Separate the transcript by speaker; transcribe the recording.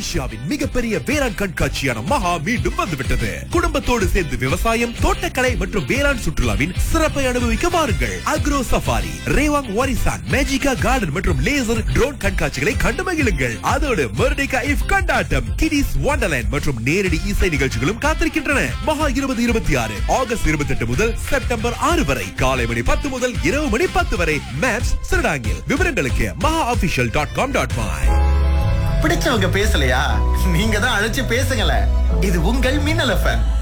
Speaker 1: ஆசியாவின் மிகப்பெரிய வேளாண் கண்காட்சியான மகா மீண்டும் வந்துவிட்டது குடும்பத்தோடு சேர்ந்து விவசாயம் தோட்டக்கலை மற்றும் வேளாண் சுற்றுலாவின் சிறப்பை அனுபவிக்க வாருங்கள் அக்ரோ சஃபாரி ரேவாங் வாரிசான் மேஜிகா கார்டன் மற்றும் லேசர் ட்ரோன் கண்காட்சிகளை கண்டு மகிழுங்கள் அதோடு மெர்டிகா இஃப் கொண்டாட்டம் கிடிஸ் வண்டர்லேண்ட் மற்றும் நேரடி இசை நிகழ்ச்சிகளும் காத்திருக்கின்றன மகா இருபது இருபத்தி ஆறு ஆகஸ்ட் இருபத்தி எட்டு முதல் செப்டம்பர் ஆறு வரை காலை மணி பத்து முதல் இரவு மணி பத்து வரை மேப்ஸ் சிறடாங்கில் விவரங்களுக்கு மகா official dot com dot my
Speaker 2: பிடிச்சவங்க பேசலையா நீங்க தான் அழைச்சு பேசுங்களேன் இது உங்கள் மின்னல் எஃப்எம்